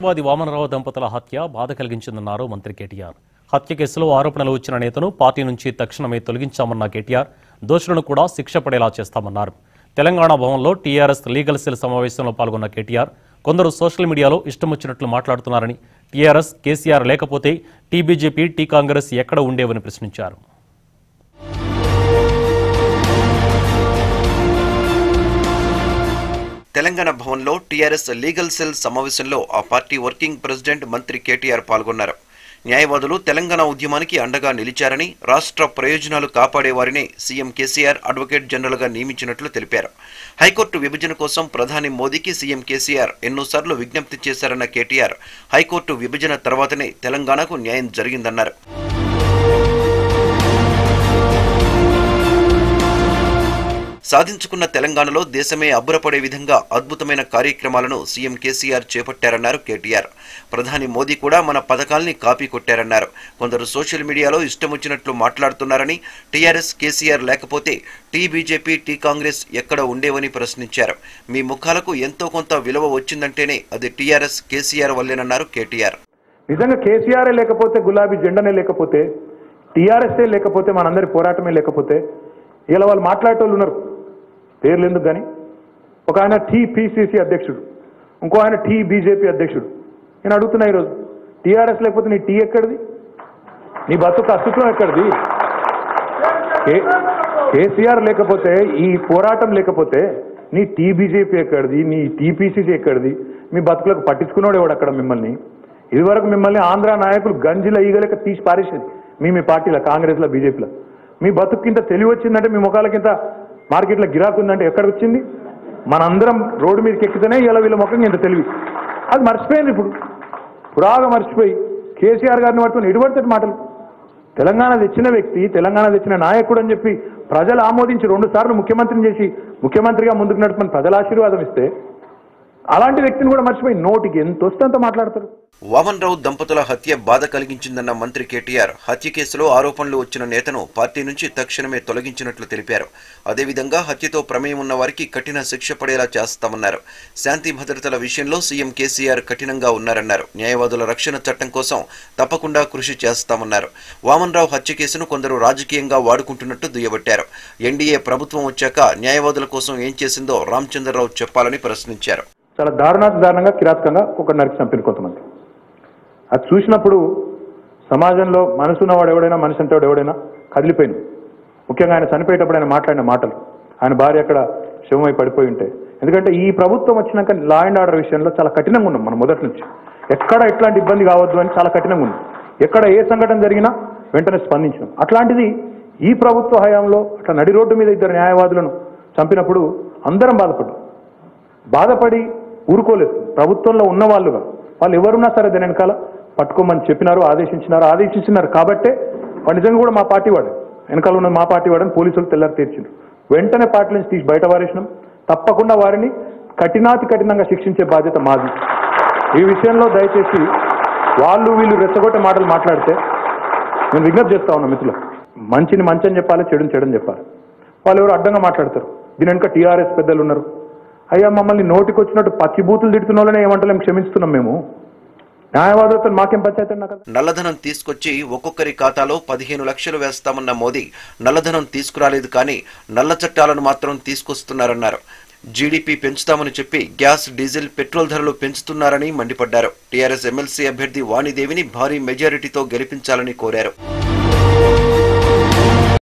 వాది వామనరావు దంపతుల హత్య బాధ కలిగించిందన్నారు మంత్రి కేటీఆర్ హత్య కేసులో ఆరోపణలు వచ్చిన నేతను పార్టీ నుంచి తక్షణమే తొలగించామన్న కేటీఆర్ దోషులను కూడా శిక్ష పడేలా చేస్తామన్నారు తెలంగాణ భవన్లో టీఆర్ఎస్ లీగల్ సెల్ సమావేశంలో పాల్గొన్న కేటీఆర్ కొందరు సోషల్ మీడియాలో ఇష్టం వచ్చినట్లు మాట్లాడుతున్నారని టీఆర్ఎస్ కేసీఆర్ లేకపోతే టీబీజేపీ టీ కాంగ్రెస్ ఎక్కడ ఉండేవని ప్రశ్నించారు తెలంగాణ భవన్లో టీఆర్ఎస్ లీగల్ సెల్ సమావేశంలో ఆ పార్టీ వర్కింగ్ ప్రెసిడెంట్ మంత్రి కేటీఆర్ పాల్గొన్నారు న్యాయవాదులు తెలంగాణ ఉద్యమానికి అండగా నిలిచారని రాష్ట్ర ప్రయోజనాలు కాపాడేవారినే సీఎం కేసీఆర్ అడ్వకేట్ జనరల్గా నియమించినట్లు తెలిపారు హైకోర్టు విభజన కోసం ప్రధాని మోదీకి సీఎం కేసీఆర్ ఎన్నోసార్లు విజ్ఞప్తి చేశారన్న కేటీఆర్ హైకోర్టు విభజన తర్వాతనే తెలంగాణకు న్యాయం జరిగిందన్నారు సాధించుకున్న తెలంగాణలో దేశమే అబ్బురపడే విధంగా అద్భుతమైన కార్యక్రమాలను సీఎం కేసీఆర్ చేపట్టారన్నారు కేటీఆర్ ప్రధాని మోదీ కూడా మన పథకాల్ని కాపీ కొట్టారన్నారు కొందరు సోషల్ మీడియాలో ఇష్టం వచ్చినట్లు మాట్లాడుతున్నారని టీఆర్ఎస్ కేసీఆర్ లేకపోతే టీ బీజేపీ టీ కాంగ్రెస్ ఎక్కడ ఉండేవని ప్రశ్నించారు మీ ముఖాలకు ఎంతో కొంత విలువ వచ్చిందంటేనే అది టీఆర్ఎస్ కేసీఆర్ వల్లేనన్నారు కేటీఆర్ నిజంగా కేసీఆరే లేకపోతే గులాబీ జెండానే లేకపోతే టీఆర్ఎస్ఏ లేకపోతే మనందరి పోరాటమే లేకపోతే ఇలా వాళ్ళు మాట్లాడేటోళ్ళు ఉన్నారు పేర్లు ఎందుకు కానీ ఒక ఆయన టీపీసీసీ అధ్యక్షుడు ఇంకో ఆయన టీ బీజేపీ అధ్యక్షుడు నేను అడుగుతున్నా ఈరోజు టీఆర్ఎస్ లేకపోతే నీ టీ ఎక్కడిది నీ బతుకు అస్తిత్వం ఎక్కడిది కే- కేసీఆర్ లేకపోతే ఈ పోరాటం లేకపోతే నీ టీ బీజేపీ ఎక్కడిది నీ టీపీసీసీ ఎక్కడిది మీ బతుకులకు పట్టించుకున్నాడు ఎవడు అక్కడ మిమ్మల్ని ఇదివరకు మిమ్మల్ని ఆంధ్ర నాయకులు గంజిల ఈగలక తీసి పారేసేది మీ మీ పార్టీలో కాంగ్రెస్లో బీజేపీలో మీ బతుక్కింత తెలివి వచ్చిందంటే మీ ముఖాలకింత మార్కెట్లో గిరాకు ఉందంటే ఎక్కడ వచ్చింది మనందరం రోడ్డు మీదకి ఎక్కితేనే ఇలా వీళ్ళ ముఖం ఇంత తెలివి అది మర్చిపోయింది ఇప్పుడు పురాగా మర్చిపోయి కేసీఆర్ గారిని పట్టుకుని ఎటువంటి మాటలు తెలంగాణ తెచ్చిన వ్యక్తి తెలంగాణ తెచ్చిన నాయకుడు అని చెప్పి ప్రజలు ఆమోదించి రెండు సార్లు ముఖ్యమంత్రిని చేసి ముఖ్యమంత్రిగా ముందుకు నడుపుని ప్రజల ఆశీర్వాదం ఇస్తే అలాంటి వ్యక్తిని కూడా మర్చిపోయి నోటికి ఎంత వస్తే అంత మాట్లాడతారు వామన్ రావు దంపతుల హత్య బాధ కలిగించిందన్న మంత్రి కేటీఆర్ హత్య కేసులో ఆరోపణలు వచ్చిన నేతను పార్టీ నుంచి తక్షణమే తొలగించినట్లు తెలిపారు అదేవిధంగా హత్యతో ప్రమేయం ఉన్న వారికి కఠిన శిక్ష పడేలా చేస్తామన్నారు శాంతి భద్రతల విషయంలో సీఎం కేసీఆర్ కఠినంగా ఉన్నారన్నారు న్యాయవాదుల రక్షణ చట్టం కోసం తప్పకుండా కృషి చేస్తామన్నారు వామన్ రావు హత్య కేసును కొందరు రాజకీయంగా వాడుకుంటున్నట్టు దుయ్యబట్టారు ఎన్డీఏ ప్రభుత్వం వచ్చాక న్యాయవాదుల కోసం ఏం చేసిందో రామచంద్రరావు చెప్పాలని ప్రశ్నించారు చాలా దారుణాతి దారుణంగా కిరాతకంగా ఒక నరికి చంపిన కొంతమంది అది చూసినప్పుడు సమాజంలో మనసున్నవాడు ఎవడైనా మనిషి అంటేవాడు ఎవడైనా కదిలిపోయింది ముఖ్యంగా ఆయన చనిపోయేటప్పుడు ఆయన మాట్లాడిన మాటలు ఆయన భార్య అక్కడ శవమై పడిపోయి ఉంటే ఎందుకంటే ఈ ప్రభుత్వం వచ్చినాక లా అండ్ ఆర్డర్ విషయంలో చాలా కఠినంగా ఉన్నాం మనం మొదటి నుంచి ఎక్కడ ఎట్లాంటి ఇబ్బంది కావద్దు అని చాలా కఠినంగా ఉన్నాం ఎక్కడ ఏ సంఘటన జరిగినా వెంటనే స్పందించినాం అట్లాంటిది ఈ ప్రభుత్వ హయాంలో అట్లా నడి రోడ్డు మీద ఇద్దరు న్యాయవాదులను చంపినప్పుడు అందరం బాధపడ్డాం బాధపడి ఊరుకోలేదు ప్రభుత్వంలో ఉన్న వాళ్ళుగా వాళ్ళు ఎవరున్నా సరే దాని వెనకాల పట్టుకోమని చెప్పినారు ఆదేశించినారు ఆదేశించినారు కాబట్టే వాడు నిజంగా కూడా మా పార్టీ వాడు వెనకాల ఉన్న మా పార్టీ వాడని పోలీసులు తెల్లారి తీర్చిండ్రు వెంటనే పార్టీ నుంచి తీసి బయట వారేసినాం తప్పకుండా వారిని కఠినాతి కఠినంగా శిక్షించే బాధ్యత మాది ఈ విషయంలో దయచేసి వాళ్ళు వీళ్ళు రెచ్చగొట్టే మాటలు మాట్లాడితే నేను విజ్ఞప్తి చేస్తా ఉన్నా మిత్రులు మంచిని మంచి అని చెప్పాలి చెడుని చెడని చెప్పాలి వాళ్ళు ఎవరు అడ్డంగా మాట్లాడతారు దీని వెనుక టీఆర్ఎస్ పెద్దలు ఉన్నారు అయ్యా మమ్మల్ని నోటికి వచ్చినట్టు పచ్చి బూతులు తిడుతున్న వాళ్ళనే ఏమంటలేం క్షమిస్తున్నాం మేము న్యాయవాదులతో మాకేం పంచాయతీ నాకు అర్థం- నల్లధనం తీసుకొచ్చి ఒక్కొక్కరి ఖాతాలో పదిహేను లక్షలు వేస్తామన్న మోదీ నల్లధనం తీసుకురాలేదు కానీ నల్ల చట్టాలను మాత్రం తీసుకొస్తున్నారన్నారు జీడీపీ పెంచుతామని చెప్పి గ్యాస్ డీజిల్ పెట్రోల్ ధరలు పెంచుతున్నారని మండిపడ్డారు టీఆర్ఎస్ ఎమ్మెల్సీ అభ్యర్థి వాణిదేవిని భారీ మెజారిటీతో గెలిపించాలని కోరారు